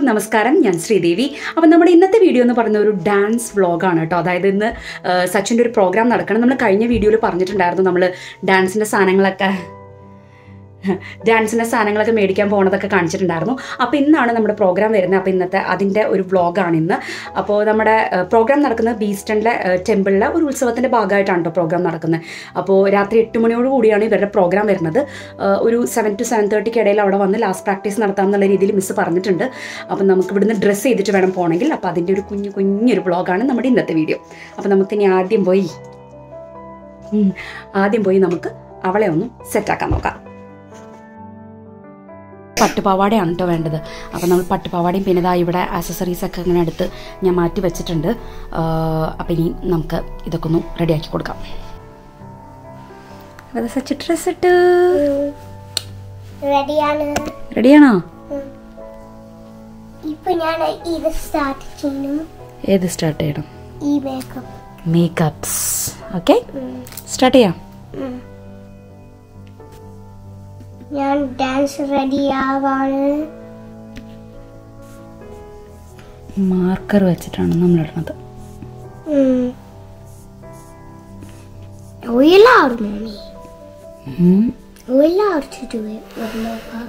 എല്ലാവർക്കും നമസ്കാരം ഞാൻ ശ്രീദേവി അപ്പം നമ്മുടെ ഇന്നത്തെ വീഡിയോ എന്ന് പറയുന്ന ഒരു ഡാൻസ് വ്ളോഗാണ് കേട്ടോ അതായത് ഇന്ന് ആ, സച്ചിൻ്റെ ഒരു പ്രോഗ്രാം നടക്കണം നമ്മൾ കഴിഞ്ഞ വീഡിയോയിൽ പറഞ്ഞിട്ടുണ്ടായിരുന്നു നമ്മൾ ഡാൻസിൻ്റെ സാധനങ്ങളൊക്കെ ഡാൻസിൻ്റെ സാധനങ്ങളൊക്കെ മേടിക്കാൻ പോകുന്നതൊക്കെ കാണിച്ചിട്ടുണ്ടായിരുന്നു അപ്പോൾ ഇന്നാണ് നമ്മുടെ പ്രോഗ്രാം വരുന്നത് അപ്പോൾ ഇന്നത്തെ അതിൻ്റെ ഒരു വ്ളോഗാണ് ഇന്ന് അപ്പോൾ നമ്മുടെ പ്രോഗ്രാം നടക്കുന്നത് ബീസ്റ്റണിലെ ടെമ്പിളിലെ ഒരു ഉത്സവത്തിൻ്റെ ഭാഗമായിട്ടാണ് കേട്ടോ പ്രോഗ്രാം നടക്കുന്നത് അപ്പോൾ രാത്രി എട്ട് മണിയോട് കൂടിയാണ് ഇവരുടെ പ്രോഗ്രാം വരുന്നത് ആ, ഒരു സെവൻ ടു സെവൻ തേർട്ടിക്ക് ഇടയിൽ അവിടെ വന്ന് ലാസ്റ്റ് പ്രാക്ടീസ് നടത്താം എന്നുള്ള രീതിയിൽ മിസ്സ് പറഞ്ഞിട്ടുണ്ട് അപ്പം നമുക്ക് ഇവിടുന്ന് ഡ്രസ്സ് ചെയ്തിട്ട് വേണം പോകണമെങ്കിൽ അപ്പോൾ അതിൻ്റെ ഒരു കുഞ്ഞു കുഞ്ഞൊരു വ്ളോഗാണ് നമ്മുടെ ഇന്നത്തെ വീഡിയോ അപ്പോൾ നമുക്കിനി ആദ്യം പോയി ഉം, ആദ്യം പോയി നമുക്ക് അവളെ ഒന്ന് സെറ്റാക്കാൻ നോക്കാം പട്ടുപാവാടയാണ് കേട്ടോ വേണ്ടത് അപ്പോൾ നമ്മൾ പട്ടുപാവാടയും പിന്നെ ഇതാ ഇവിടെ ആക്സസറീസ് ഒക്കെ ഇങ്ങനെ എടുത്ത് ഞാൻ മാറ്റി വെച്ചിട്ടുണ്ട് അപ്പം ഇനി നമുക്ക് ഇതൊക്കെ ഒന്ന് റെഡിയാക്കി കൊടുക്കാം അത് സച്ച് ഡ്രസ് ഇട്ട് റെഡിയാണ് റെഡിയാണോ ഇപ്പൊ ഞാൻ ഇത് സ്റ്റാർട്ട് ചെയ്യുന്നു ഏത് സ്റ്റാർട്ട് ചെയ്യണം ഈ മേക്കപ്പ് മേക്കപ്സ് ഓക്കെ സ്റ്റാർട്ട് ചെയ്യാം ഞാൻ ഡാൻസ് റെഡി ആവാണ് മാർക്കർ വെച്ചിട്ടാണ് നമ്മൾ ഇടുന്നത് We allowed, mommy. ഉം. We allowed to do it with makeup.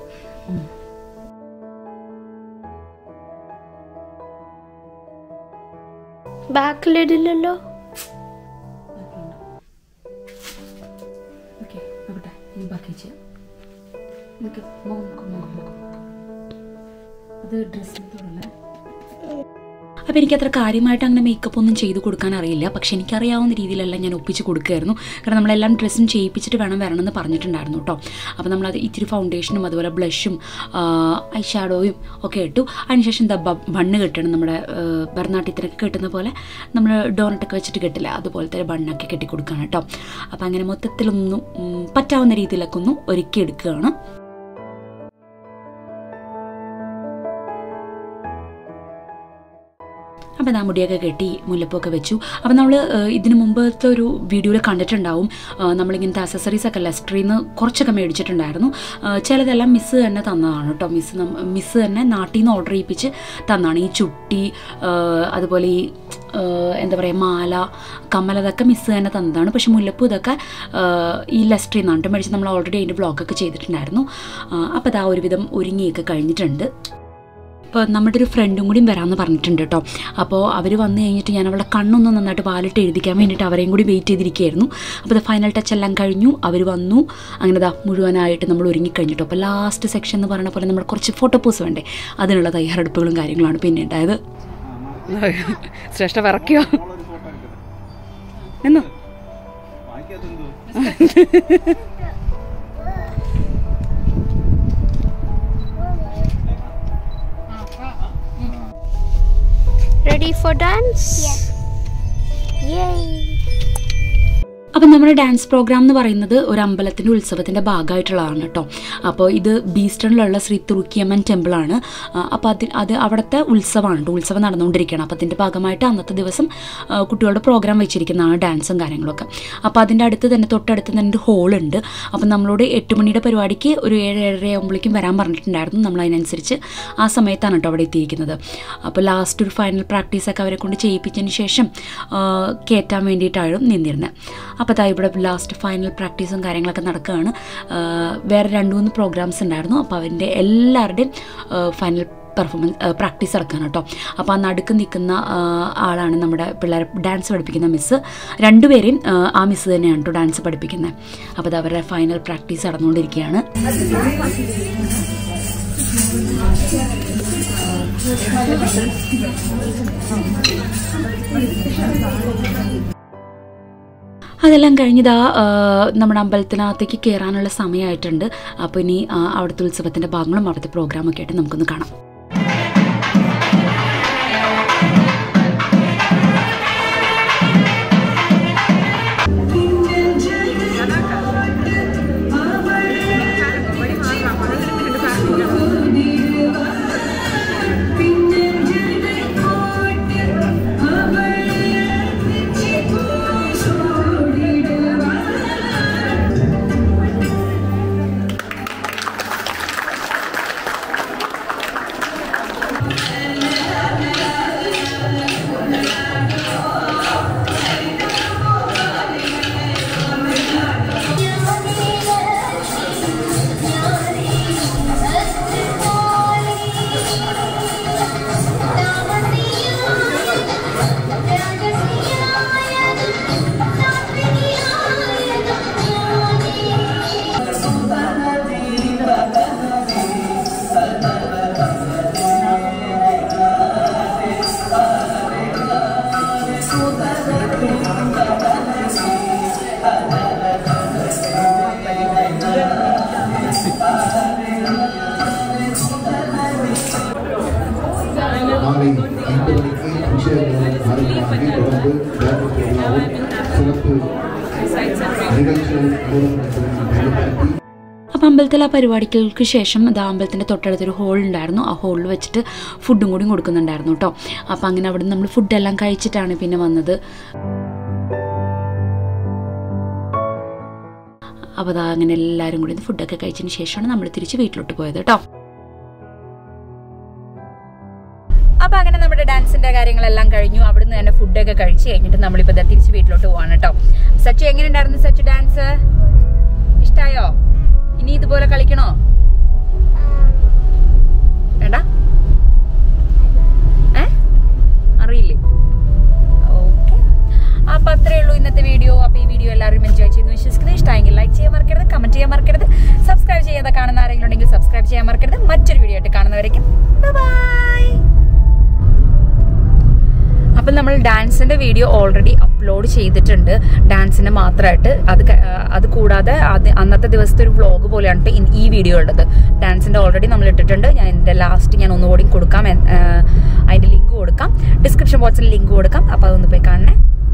ബാക്കിലിടില്ലല്ലോ ഓക്കെ നോക്കട്ടെ ഇനി ബാക്കി ചെയ്യാം നമുക്ക് മുഖം മുഖം മുഖം മുഖം അത് ഡ്രസ്സിന് തുടങ്ങാം അപ്പോൾ എനിക്ക് അത്ര കാര്യമായിട്ട് അങ്ങനെ മേക്കപ്പ് ഒന്നും ചെയ്ത് കൊടുക്കാൻ അറിയില്ല പക്ഷെ എനിക്കറിയാവുന്ന രീതിയിലെല്ലാം ഞാൻ ഒപ്പിച്ച് കൊടുക്കുമായിരുന്നു കാരണം നമ്മളെല്ലാം ഡ്രസ്സും ചെയ്യിപ്പിച്ചിട്ട് വേണം വരണമെന്ന് പറഞ്ഞിട്ടുണ്ടായിരുന്നു കേട്ടോ അപ്പോൾ നമ്മളത് ഇത്തിരി ഫൗണ്ടേഷനും അതുപോലെ ബ്ലഷും ഐ ഷാഡോയും ഒക്കെ ഇട്ടു അതിനുശേഷം എന്താ ബണ്ണ് കെട്ടണം നമ്മുടെ ആ, ഭരതനാട്യത്തിനൊക്കെ കെട്ടുന്ന പോലെ നമ്മൾ ഡോണറ്റൊക്കെ വെച്ചിട്ട് കെട്ടില്ല അതുപോലത്തെ ഒരു ബണ്ണൊക്കെ കെട്ടി കൊടുക്കുകയാണ് കേട്ടോ അപ്പോൾ അങ്ങനെ മൊത്തത്തിലൊന്നും ഉം, പറ്റാവുന്ന രീതിയിലൊക്കെ ഒന്ന് ഒരുക്കി എടുക്കുകയാണ് അപ്പോൾ ഞാൻ മുടിയൊക്കെ കെട്ടി മുല്ലപ്പൊക്കെ വെച്ചു അപ്പോൾ നമ്മൾ ഇതിന് മുമ്പത്തെ ഒരു വീഡിയോയിൽ കണ്ടിട്ടുണ്ടാവും ആ, നമ്മളിങ്ങനത്തെ അസസറീസ് ഒക്കെ ലെസ്ട്രിയിൽ നിന്ന് കുറച്ചൊക്കെ മേടിച്ചിട്ടുണ്ടായിരുന്നു ആ, ചിലതെല്ലാം മിസ്സ് തന്നെ തന്നതാണ് കേട്ടോ മിസ്സ് നം- മിസ്സ് തന്നെ നാട്ടിൽ നിന്ന് ഓർഡർ ചെയ്യിപ്പിച്ച് തന്നതാണ് ഈ ചുട്ടി ആ, അതുപോലെ ഈ ആ, എന്താ പറയുക മാല കമ്മൽ അതൊക്കെ മിസ്സ് തന്നെ തന്നതാണ് പക്ഷെ മുല്ലപ്പൂ ഇതൊക്കെ ആ, ഈ ലെസ്ട്രിയിൽ നിന്നാണ് കേട്ടോ മേടിച്ച് നമ്മൾ ഓൾറെഡി അതിൻ്റെ ബ്ലോഗൊക്കെ ചെയ്തിട്ടുണ്ടായിരുന്നു ആ, അപ്പോൾ അതാ ഒരുവിധം ഒരുങ്ങിയൊക്കെ കഴിഞ്ഞിട്ടുണ്ട് ഇപ്പോൾ നമ്മുടെ ഒരു ഫ്രണ്ടും കൂടിയും വരാമെന്ന് പറഞ്ഞിട്ടുണ്ട് കേട്ടോ അപ്പോൾ അവർ വന്നു കഴിഞ്ഞിട്ട് ഞാൻ അവളുടെ കണ്ണൊന്ന് നന്നായിട്ട് പാലിട്ട് എഴുതിക്കാൻ വേണ്ടിയിട്ട് അവരെയും കൂടി വെയിറ്റ് ചെയ്തിരിക്കുകയായിരുന്നു അപ്പോൾ ഫൈനൽ ടച്ച് എല്ലാം കഴിഞ്ഞു അവർ വന്നു അങ്ങനെ ദാ മുഴുവനായിട്ട് നമ്മൾ ഒരുങ്ങിക്കഴിഞ്ഞിട്ടോ അപ്പോൾ ലാസ്റ്റ് സെക്ഷൻ എന്ന് പറയുന്ന പോലെ നമ്മൾ കുറച്ച് ഫോട്ടോ പോസ് വേണ്ടേ അതിനുള്ള തയ്യാറെടുപ്പുകളും കാര്യങ്ങളാണ് പിന്നെ ഉണ്ടായത് ശ്രേഷ്ഠ വിറക്കിയോ എന്നോ Ready for dance? Yes. Yay. അപ്പം നമ്മുടെ ഡാൻസ് പ്രോഗ്രാം എന്ന് പറയുന്നത് ഒരു അമ്പലത്തിൻ്റെ ഉത്സവത്തിൻ്റെ ഭാഗമായിട്ടുള്ളതാണ് കേട്ടോ അപ്പോൾ ഇത് ബീസ്റ്റണിലുള്ള ശ്രീ തുറുക്കിയമ്മൻ ടെമ്പിളാണ് അപ്പോൾ അത് അത് അവിടുത്തെ ഉത്സവമാണ് കേട്ടോ ഉത്സവം നടന്നുകൊണ്ടിരിക്കുകയാണ് അപ്പോൾ അതിൻ്റെ ഭാഗമായിട്ട് അന്നത്തെ ദിവസം ആ, കുട്ടികളുടെ പ്രോഗ്രാം വെച്ചിരിക്കുന്നതാണ് ഡാൻസും കാര്യങ്ങളൊക്കെ അപ്പോൾ അതിൻ്റെ അടുത്ത് തന്നെ തൊട്ടടുത്ത് തന്നെ ഒരു ഹോളുണ്ട് അപ്പോൾ നമ്മളോട് എട്ട് മണിയുടെ പരിപാടിക്ക് ഒരു ഏഴ് ഏഴര ആകുമ്പോഴേക്കും വരാൻ പറഞ്ഞിട്ടുണ്ടായിരുന്നു നമ്മൾ അതിനനുസരിച്ച് ആ സമയത്താണ് കേട്ടോ അവിടെ എത്തിയിരിക്കുന്നത് അപ്പോൾ ലാസ്റ്റ് ഒരു ഫൈനൽ പ്രാക്ടീസൊക്കെ അവരെ കൊണ്ട് ചെയ്യിപ്പിച്ചതിന് ശേഷം ആ, കയറ്റാൻ വേണ്ടിയിട്ടാണ് നിന്നിരുന്നത് അപ്പോൾ ദാ ഇവിടെ ലാസ്റ്റ് ഫൈനൽ പ്രാക്ടീസും കാര്യങ്ങളൊക്കെ നടക്കുകയാണ് ആ, വേറെ രണ്ട് മൂന്ന് പ്രോഗ്രാംസ് ഉണ്ടായിരുന്നു അപ്പോൾ അവൻ്റെ എല്ലാവരുടെയും ഫൈനൽ പെർഫോമൻസ് പ്രാക്ടീസ് നടക്കുകയാണ് കേട്ടോ അപ്പോൾ ആ നടുക്ക് നിൽക്കുന്ന ആ, ആളാണ് നമ്മുടെ പിള്ളേരെ ഡാൻസ് പഠിപ്പിക്കുന്ന മിസ്സ് രണ്ടുപേരെയും ആ, ആ മിസ്സ് തന്നെയാണ് കേട്ടോ ഡാൻസ് പഠിപ്പിക്കുന്നത് അപ്പോൾ അത് അവരുടെ ഫൈനൽ പ്രാക്ടീസ് നടന്നുകൊണ്ടിരിക്കുകയാണ് അതെല്ലാം കഴിഞ്ഞതാ നമ്മുടെ അമ്പലത്തിനകത്തേക്ക് കയറാനുള്ള സമയമായിട്ടുണ്ട് അപ്പോൾ ഇനി ആ, അവിടുത്തെ ഉത്സവത്തിൻ്റെ ഭാഗങ്ങളും അവിടുത്തെ പ്രോഗ്രാമൊക്കെ ആയിട്ട് നമുക്കൊന്ന് കാണാം வந்து வேலைக்கு சிறப்பு நிகழ்ச்சிகள் நடத்தி അപ്പോൾ അമ്പലത്തിൽ ആ പരിപാടികൾക്ക് ശേഷം അത് അമ്പലത്തിൻ്റെ തൊട്ടടുത്തൊരു ഹോൾ ഉണ്ടായിരുന്നു ആ ഹോളിൽ വെച്ചിട്ട് ഫുഡും കൂടി കൊടുക്കുന്നുണ്ടായിരുന്നു കേട്ടോ അപ്പോൾ അങ്ങനെ അവിടെ നമ്മൾ ഫുഡെല്ലാം കഴിച്ചിട്ടാണ് പിന്നെ വന്നത് അപ്പോൾ അതാ അങ്ങനെ എല്ലാവരും കൂടി ഫുഡൊക്കെ കഴിച്ചതിന് ശേഷമാണ് നമ്മൾ തിരിച്ച് വീട്ടിലോട്ട് പോയത് കേട്ടോ അപ്പൊ അങ്ങനെ നമ്മുടെ ഡാൻസിന്റെ കാര്യങ്ങളെല്ലാം കഴിഞ്ഞു അവിടുന്ന് തന്നെ ഫുഡൊക്കെ കഴിച്ച് കഴിഞ്ഞിട്ട് നമ്മളിപ്പോ ദാ തിരിച്ച് വീട്ടിലോട്ട് പോവാണ് കേട്ടോ സച്ചു എങ്ങനെയുണ്ടായിരുന്നു സച്ചു ഡാൻസ് ഇഷ്ടായോ ഇനി ഇതുപോലെ കളിക്കണോ വേണ്ട ഏ അറിയില്ലേ ഓക്കെ അപ്പൊ അത്രേ ഉള്ളൂ ഇന്നത്തെ വീഡിയോ അപ്പൊ ഈ വീഡിയോ എല്ലാവരും എൻജോയ് ചെയ്തു വിശ്വസിക്കുന്നത് ഇഷ്ടമായെങ്കിൽ ലൈക്ക് ചെയ്യാൻ മറക്കരുത് കമന്റ് ചെയ്യാൻ മറക്കരുത് സബ്സ്ക്രൈബ് ചെയ്യാതെ കാണുന്ന ആരെങ്കിലും ഉണ്ടെങ്കിൽ സബ്സ്ക്രൈബ് ചെയ്യാൻ മറക്കരുത് മറ്റൊരു വീഡിയോ ആയിട്ട് കാണുന്നവരേക്കും ബൈ അപ്പം നമ്മൾ ഡാൻസിന്റെ വീഡിയോ ഓൾറെഡി അപ്ലോഡ് ചെയ്തിട്ടുണ്ട് ഡാൻസിന് മാത്രമായിട്ട് അത് ക- ആ, അത് കൂടാതെ അത് അന്നത്തെ ദിവസത്തെ ഒരു വ്ളോഗ് പോലെയാണ് ട്ടോ ഇൻ- ഈ വീഡിയോ ഉള്ളത് ഡാൻസിന്റെ ഓൾറെഡി നമ്മൾ ഇട്ടിട്ടുണ്ട് ഞാൻ ഇതിന്റെ ലാസ്റ്റ് ഞാൻ ഒന്നുകൂടി കൊടുക്കാം എൻ- ആ, അതിന്റെ ലിങ്ക് കൊടുക്കാം ഡിസ്ക്രിപ്ഷൻ ബോക്സിൽ ലിങ്ക് കൊടുക്കാം അപ്പോൾ അതൊന്ന് പോയി കാണണേ